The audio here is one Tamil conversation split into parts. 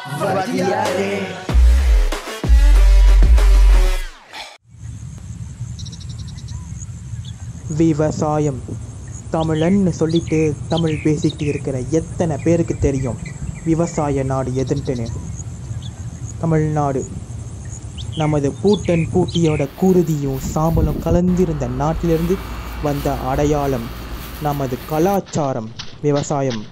வாத்தியாரே விவசாயம் தமிழன்னு சொல்லிட்டு தமிழ் பேசிக்கிட்டு இருக்கிற எத்தனை பேருக்கு தெரியும் விவசாய நாடு எதுன்ட்டுன்னு தமிழ்நாடு நமது பூட்டன் பூட்டியோட குருதியும் சாம்பலும் கலந்திருந்த நாட்டிலிருந்து வந்த அடையாளம் நமது கலாச்சாரம் விவசாயம்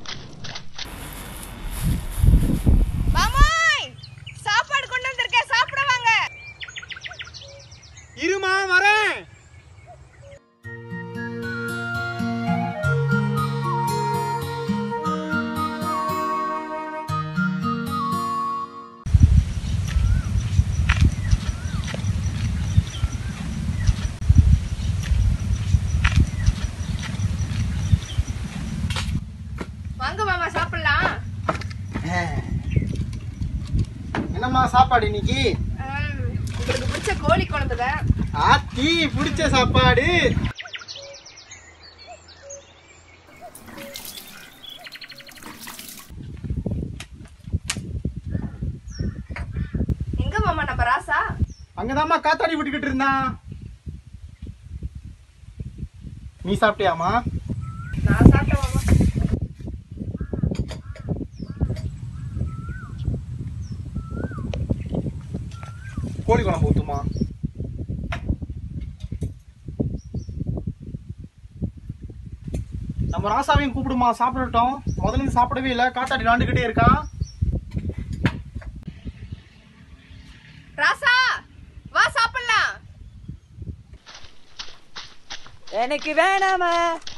மாமாய் சாப்பாடு கொண்டு வந்திருக்கேன் சாப்பிட வாங்க இருமா வரேன் வாங்க மாமா சாப்பிடலாம் என்னம்மா சாப்பாடு இன்னைக்கு ம், உங்களுக்கு பிடிச்ச கோழி குழம்பு தான் ஆத்தி பிடிச்ச சாப்பாடு எங்க மாமா நம்ம ராசா அங்கதாம்மா காத்தாடி விட்டுக்கிட்டு இருந்தான் நீ சாப்பிட்டியாமா நான் சாப்பிட்டேன் மாமா கோழி குழம்பு ஊத்துமா நம்ம ராசாவையும் கூப்பிடுமா சாப்பிடட்டும் முதல்ல இருந்து சாப்பிடவே இல்லை காத்தாடி விளாண்டுக்கிட்டே இருக்கான் ராசா வா சாப்பிடலாம் எனக்கு வேணாமா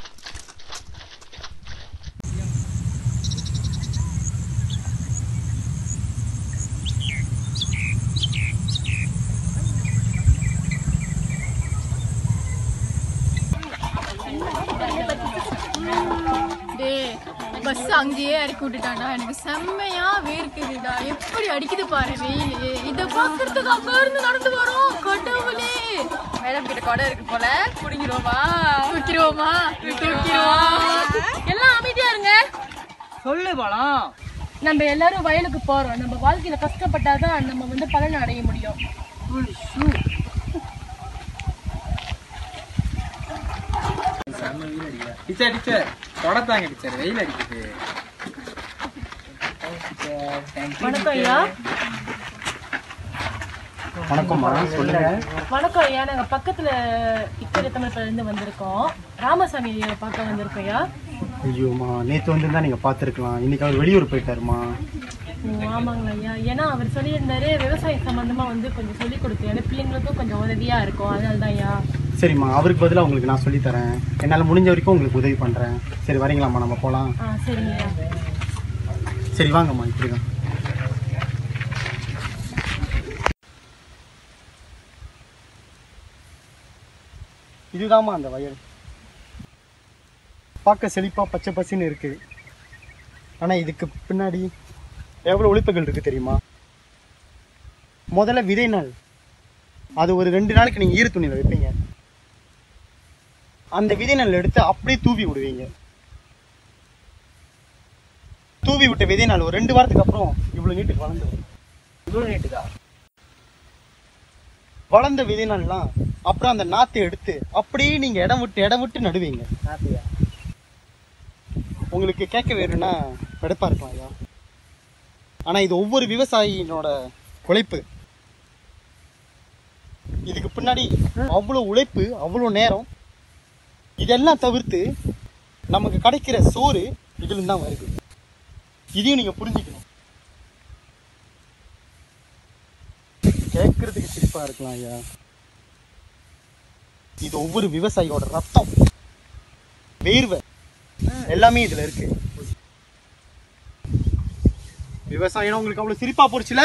டேய் பஸ் அங்கேயே இறக்கி விட்டுட்டான்டா எனக்கு செம்மையா வேர்க்குதுடா எப்படி அடிக்குது பாரு வெயில் இத பாக்குறதுக்கு அங்க இருந்து நடந்து வரோம் கடவுளே மேடம் கிட்ட கொடை இருக்கு போல குடிக்கிறோமா தூக்கிடுவோமா தூக்கிடுவோம் எல்லாம் அமைதியா இருங்க சொல்லு பழம் நம்ம எல்லாரும் வயலுக்கு போறோம் நம்ம வாழ்க்கையில கஷ்டப்பட்டாதான் நம்ம வந்து பலன் அடைய முடியும் டீச்சர் டீச்சர் தொடத்தாங்க டீச்சர் வெயில் அடிக்குது வணக்கம் ஐயா வணக்கம்மா சொல்லுங்க வணக்கம் ஐயா நாங்க பக்கத்துல இக்கரை தமிழ்ல இருந்து வந்திருக்கோம் ராமசாமி ஐயா பார்க்க வந்திருக்கோம் ஐயா ஐயோம்மா நேற்று வந்திருந்தா நீங்க பார்த்துருக்கலாம் இன்னைக்கு அவர் வெளியூர் போயிட்டாருமா ஓ, ஆமாங்களா ஐயா ஏன்னா அவர் சொல்லியிருந்தாரு விவசாயம் சம்பந்தமா வந்து கொஞ்சம் சொல்லி கொடுத்து பிள்ளைங்களுக்கும் கொஞ்சம் உதவியா இருக்கும் அதனால தான் ஐயா சரிம்மா அவருக்கு பதிலாக உங்களுக்கு நான் சொல்லித் தரேன் என்னால் முடிஞ்ச வரைக்கும் உங்களுக்கு உதவி பண்ணுறேன் சரி வரீங்களாம்மா நம்ம போகலாம் ஆ சரிங்க ஐயா சரி வாங்கம்மா இப்படி தான் இதுதாம்மா அந்த வயல் பார்க்க செழிப்பா பச்சை பசின்னு இருக்கு ஆனா இதுக்கு பின்னாடி எவ்வளவு உழைப்புகள் இருக்கு தெரியுமா முதல்ல விதை நாள் அது ஒரு ரெண்டு நாளைக்கு நீங்க ஈர துணியில வைப்பீங்க அந்த விதை நெல் எடுத்து அப்படியே தூவி விடுவீங்க தூவி விட்ட விதை நாள் ஒரு ரெண்டு வாரத்துக்கு அப்புறம் இவ்வளவு நீட்டுக்கு வளர்ந்து வரும் இவ்வளவு நீட்டுதா வளர்ந்த விதை நாள்லாம் அப்புறம் அந்த நாத்தை எடுத்து அப்படியே நீங்க இடம் விட்டு இடம் விட்டு நடுவீங்க நாத்தியா உங்களுக்கு கேட்க வேணும்னா வெடப்பா இருக்கலாம் ஐயா ஆனா இது ஒவ்வொரு விவசாயினோட உழைப்பு இதுக்கு பின்னாடி அவ்வளோ உழைப்பு அவ்வளோ நேரம் இதெல்லாம் தவிர்த்து நமக்கு கிடைக்கிற சோறு இதுல தான் வருது இதையும் நீங்க புரிஞ்சுக்கணும் கேட்கறதுக்கு சிரிப்பா இருக்கலாம் ஐயா இது ஒவ்வொரு விவசாயியோட ரத்தம் வேர்வை எல்லாமே இதுல இருக்கு விவசாயம் உங்களுக்கு அவ்வளவு சிரிப்பா போச்சுல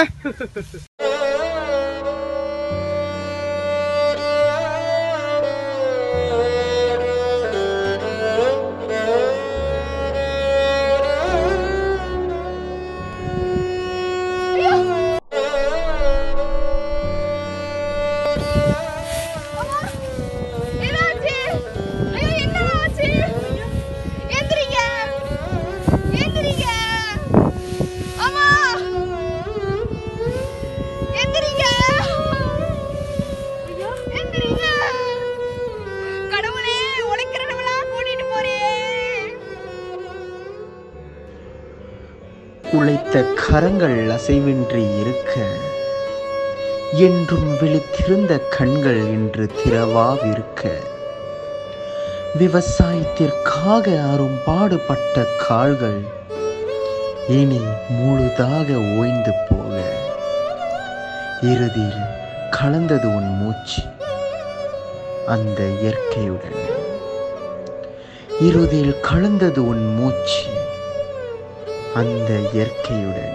என்னாச்சு ஐயோ என்ன ஆச்சு எந்திரிங்க எந்திரிங்க அம்மா கரங்கள் அசைவின்றி இருக்க என்றும் விழித்திருந்த கண்கள் இன்று திறவாவிருக்க விவசாயத்திற்காக அரும்பாடுபட்ட கால்கள் இனி முழுதாக ஓய்ந்து போக இறுதியில் கலந்தது உன் மூச்சு அந்த இயற்கையுடன் இறுதியில் கலந்தது உன் மூச்சு அந்த இயற்கையுடன்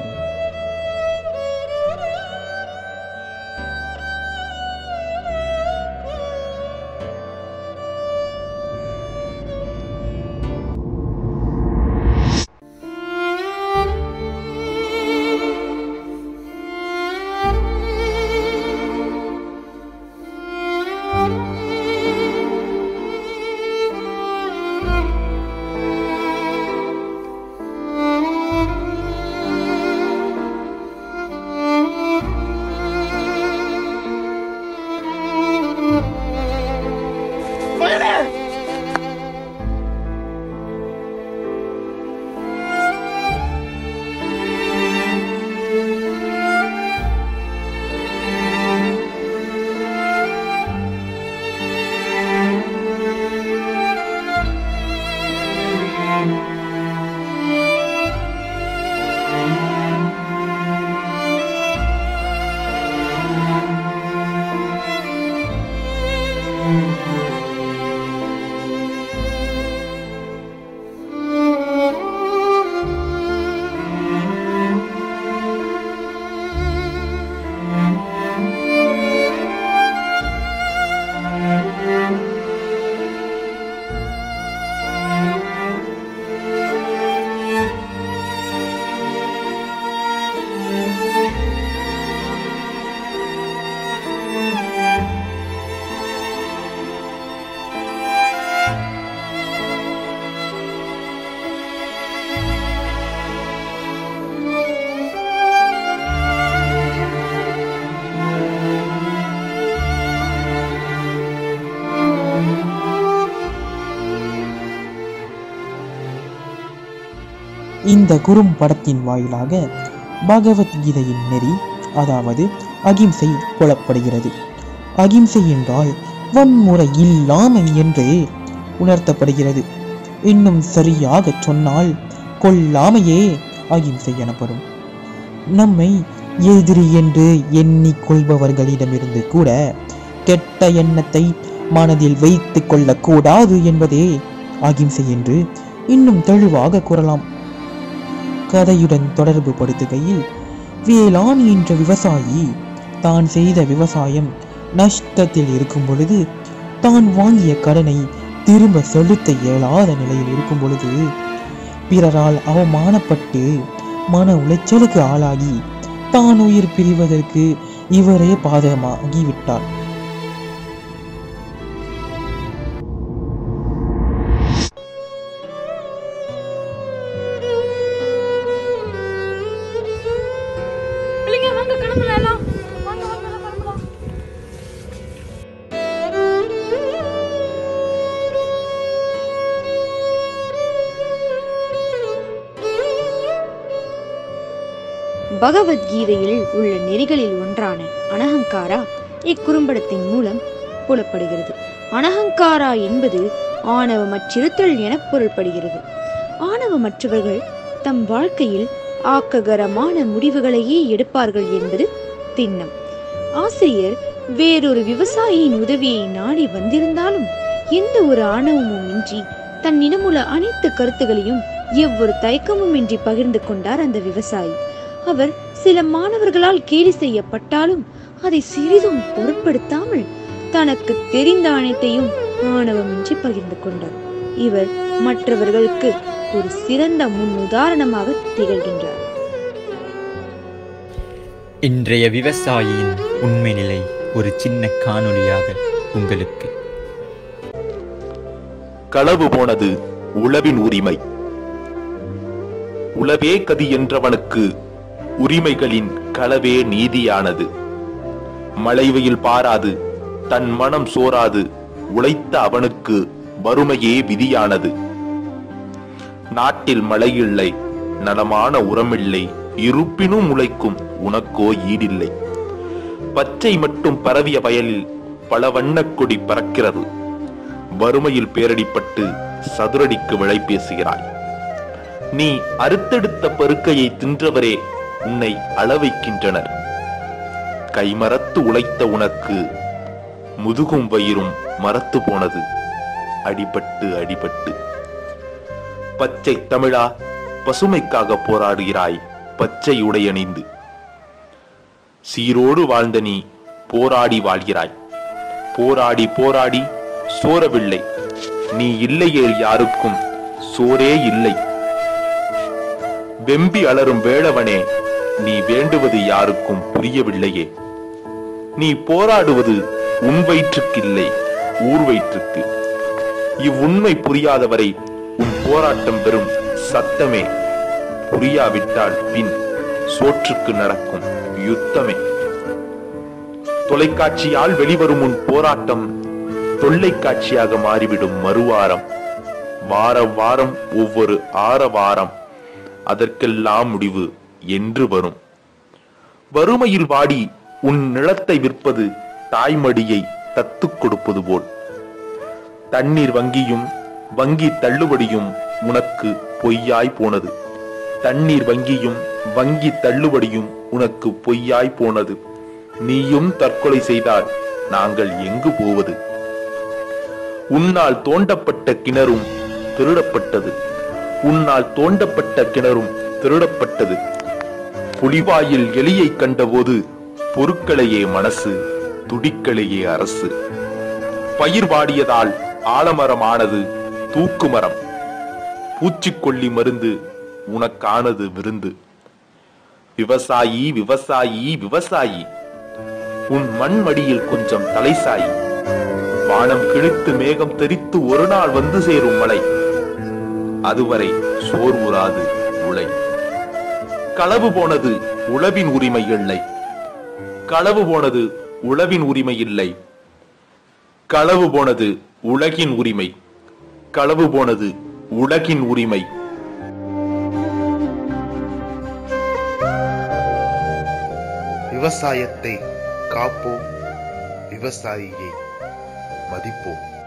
இந்த குறும்படத்தின் வாயிலாக பகவத்கீதையின் நெறி அதாவது அகிம்சை புலப்படுகிறது அகிம்சை என்றால் வன்முறை இல்லாமை என்று உணர்த்தப்படுகிறது இன்னும் சரியாகச் சொன்னால் கொல்லாமையே அகிம்சை எனப்படும் நம்மை எதிரி என்று எண்ணிக் கொள்பவர்களிடமிருந்து கூட கெட்ட எண்ணத்தை மனதில் வைத்துக் கொள்ளக்கூடாது என்பதே அகிம்சை என்று இன்னும் தெளிவாக கூறலாம் கதையுடன் தொடர்பு படுத்துகையில் வேளாண் என்ற விவசாயி தான் செய்த விவசாயம் நஷ்டத்தில் இருக்கும் பொழுது தான் வாங்கிய கடனை திரும்ப செலுத்த இயலாத நிலையில் இருக்கும் பொழுது பிறரால் அவமானப்பட்டு மன உளைச்சலுக்கு ஆளாகி தான் உயிர் பிரிவதற்கு இவரே பாதகமாகிவிட்டார் பிள்ளைங்க வாங்க கிளம்பலாம் எல்லாம் வாங்க வாங்க எல்லாம் கிளம்பலாம் பகவத்கீதையில் உள்ள நெறிகளில் ஒன்றான அனஹங்காரா இக்குறும்படத்தின் மூலம் புலப்படுகிறது அனஹங்காரா என்பது ஆணவமற்றிருத்தல் என பொருள்படுகிறது ஆணவமற்றவர்கள் தம் வாழ்க்கையில் ஆக்ககரமான முடிவுகளையே எடுப்பார்கள் என்பது திண்ணம் ஆசிரியர் வேறொரு விவசாயியின் உதவியை நாடி வந்திருந்தாலும் எந்த ஒரு ஆணவமும் இன்றி தன்னிடமுள்ள அனைத்து கருத்துகளையும் எவ்வொரு தயக்கமும் இன்றி பகிர்ந்து கொண்டார் அந்த விவசாயி அவர் சில மாணவர்களால் கேலி செய்யப்பட்டாலும் அதை சிறிதும் பொருட்படுத்தாமல் தனக்கு தெரிந்த அனைத்தையும் ஆணவமின்றி பகிர்ந்து கொண்டார் இவர் மற்றவர்களுக்கு ஒரு சிறந்த முன்னுதாரணமாக திகழ்கின்றார் இன்றைய விவசாயியின் உண்மை நிலை ஒரு சின்ன காணொளியாக உங்களுக்கு களவு போனது உளவின் உரிமை உளவே கதி என்றவனுக்கு உரிமைகளின் களவே நீதியானது மழை வெயில் பாராது தன் மனம் சோராது உழைத்த அவனுக்கு வறுமையே விதியானது நாட்டில் மழையில்லை நலமான உரமில்லை இருப்பினும் உழைக்கும் உனக்கோ ஈடில்லை பச்சை மட்டும் பரவிய வயலில் பல வண்ணக் கொடி பறக்கிறது வறுமையில் பேரடிப்பட்டு சதுரடிக்கு விலை பேசுகிறாய் நீ அறுத்தெடுத்த பருக்கையை தின்றவரே உன்னை அளவைக்கின்றனர் கைமறத்து உழைத்த உனக்கு முதுகும் வயிறும் மரத்து போனது அடிபட்டு அடிபட்டு பச்சை தமிழா பசுமைக்காக போராடுகிறாய் பச்சை உடையணிந்து சீரோடு வாழ்ந்த நீ போராடி வாழ்கிறாய் போராடி போராடி சோரவில்லை நீ இல்லையேல் யாருக்கும் சோரே இல்லை வெம்பி அலரும் வேளவனே நீ வேண்டுவது யாருக்கும் புரியவில்லையே நீ போராடுவது உன் வயிற்றுக்கில்லை ஊர் வயிற்றுக்கு இவ்வுண்மை புரியாதவரை உன் போராட்டம் வெறும் சத்தமே புரியாவிட்டால் பின் சோற்றுக்கு நடக்கும் யுத்தமே தொலைக்காட்சியால் வெளிவரும் உன் போராட்டம் தொல்லைக்காட்சியாக மாறிவிடும் மறுவாரம் வாரம் வாரம் ஒவ்வொரு ஆர வாரம் அதற்கெல்லாம் முடிவு என்று வரும் வறுமையில் வாடி உன் நிலத்தை விற்பது தாய்மடியை தத்துக் கொடுப்பது போல் தண்ணீர் வங்கியும் வங்கி தள்ளுபடியும் உனக்கு பொய்யாய் போனது தண்ணீர் வங்கியும் வங்கி தள்ளுபடியும் உனக்கு பொய்யாய் போனது நீயும் தற்கொலை செய்தால் நாங்கள் எங்கு போவது உன்னால் தோண்டப்பட்ட கிணறும் திருடப்பட்டது உன்னால் தோண்டப்பட்ட கிணறும் திருடப்பட்டது புலிவாயில் எலியை கண்டபோது பொருட்களையே மனசு துடிக்களையே அரசு பயிர் வாடியதால் ஆலமரமானது தூக்குமரம் பூச்சிக்கொல்லி மருந்து உனக்கானது விருந்து விவசாயி விவசாயி விவசாயி உன் மண்மடியில் கொஞ்சம் தலைசாயி வானம் கிழித்து மேகம் தெரித்து ஒரு நாள் வந்து சேரும் மழை அதுவரை சோர்வுறாது உலை களவு போனது உழவின் உரிமை இல்லை களவு போனது உழவின் உரிமை இல்லை களவு போனது உலகின் உரிமை களவு போனது உலகின் உரிமை விவசாயத்தை காப்போம் விவசாயியை மதிப்போம்